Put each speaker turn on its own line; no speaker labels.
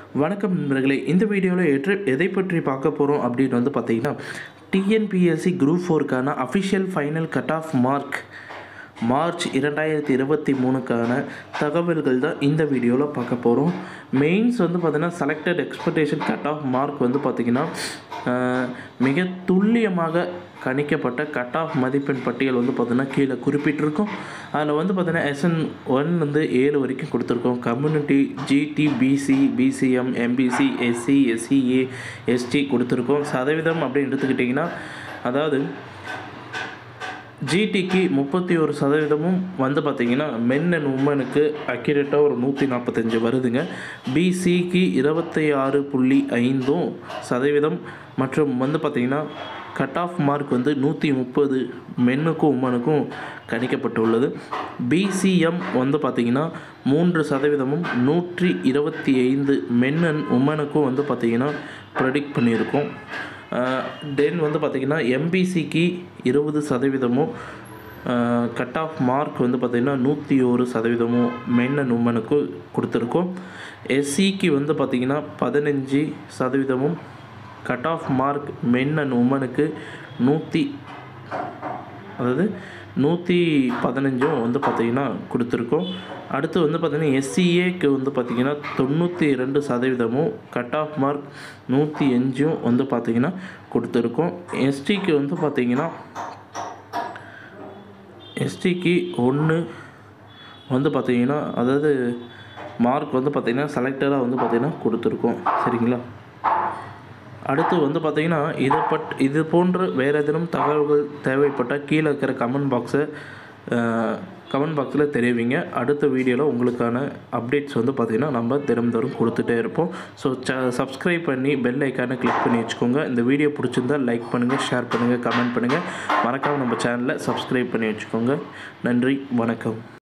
வணக்கம் நண்பர்களே இந்த வீடியோவில் எற்று எதை பற்றி பார்க்க போகிறோம் அப்படின்னு வந்து பார்த்தீங்கன்னா டிஎன்பிஎஸ்சி குரூப் ஃபோருக்கான official final cut off mark March இரண்டாயிரத்தி இருபத்தி மூணுக்கான தகவல்கள் தான் இந்த வீடியோவில் பார்க்க போகிறோம் மெயின்ஸ் வந்து பார்த்தீங்கன்னா selected expectation cut off mark வந்து பார்த்திங்கன்னா ஆஹ், மிக துல்லியமாக கணிக்கப்பட்ட கட் ஆஃப் மதிப்பெண் பட்டியல் வந்து பார்த்தீங்கன்னா கீழே குறிப்பிட்டிருக்கோம் அதில் வந்து பார்த்தீங்கன்னா எஸ்என் ஒன்லேருந்து ஏழு வரைக்கும் கொடுத்துருக்கோம் community GT BC BCM MBC SC SCA ST கொடுத்துருக்கோம் சதவீதம் அப்படின்னு எடுத்துக்கிட்டிங்கன்னா அதாவது ஜிடிக்கு முப்பத்தி ஒரு சதவீதமும் வந்து பார்த்திங்கன்னா மென் அண்ட் உமனுக்கு அக்யூரேட்டாக ஒரு நூற்றி நாற்பத்தஞ்சு வருதுங்க பிசிக்கு இருபத்தி ஆறு புள்ளி ஐந்தும் சதவீதம் மற்றும் வந்து பார்த்திங்கன்னா கட் ஆஃப் மார்க் வந்து நூற்றி முப்பது மென்னுக்கும் உமனுக்கும் கணிக்கப்பட்டுள்ளது பிசிஎம் வந்து பார்த்திங்கன்னா மூன்று சதவீதமும் நூற்றி இருபத்தி ஐந்து மென் அண்ட் உமனுக்கும் வந்து பார்த்திங்கன்னா ப்ரெடிக்ட் பண்ணியிருக்கோம் தென் வந்து பார்த்திங்கன்னா எம்பிசிக்கு இருபது சதவீதமும் கட் ஆஃப் மார்க் வந்து பார்த்திங்கன்னா நூற்றி ஒரு சதவீதமும் மென் அண்ட் உமனுக்கு கொடுத்துருக்கோம் எஸ்சிக்கு வந்து பார்த்திங்கன்னா பதினஞ்சு சதவீதமும் cut off mark men and உமனுக்கு நூற்றி அதாவது நூற்றி பதினஞ்சும் வந்து பார்த்திங்கன்னா கொடுத்துருக்கோம் அடுத்து வந்து பார்த்திங்கன்னா எஸ்சிஏக்கு வந்து பார்த்திங்கன்னா தொண்ணூற்றி ரெண்டு சதவீதமும் கட் ஆஃப் மார்க் நூற்றி அஞ்சும் வந்து பார்த்திங்கன்னா கொடுத்துருக்கோம் எஸ்டிக்கு வந்து பார்த்திங்கன்னா எஸ்டிக்கு ஒன்று வந்து பார்த்திங்கன்னா அதாவது மார்க் வந்து பார்த்திங்கன்னா செலக்டடாக வந்து பார்த்திங்கன்னா கொடுத்துருக்கோம் சரிங்களா அடுத்து வந்து பார்த்தீங்கன்னா இதை பட் இது போன்ற வேறு ஏதேனும் தகவல்கள் தேவைப்பட்டால் கீழே இருக்கிற கமெண்ட் பாக்ஸை கமெண்ட் பாக்ஸில் தெரிவிங்க அடுத்த வீடியோவில் உங்களுக்கான அப்டேட்ஸ் வந்து பார்த்திங்கன்னா நம்ம தினம்தோறும் கொடுத்துட்டே இருப்போம் ஸோ ச சப்ஸ்கிரைப் பண்ணி பெல் ஐக்கானை கிளிக் பண்ணி வச்சுக்கோங்க இந்த வீடியோ பிடிச்சிருந்தா லைக் பண்ணுங்கள் ஷேர் பண்ணுங்கள் கமெண்ட் பண்ணுங்கள் மறக்காமல் நம்ம சேனலை சப்ஸ்கிரைப் பண்ணி வச்சுக்கோங்க நன்றி வணக்கம்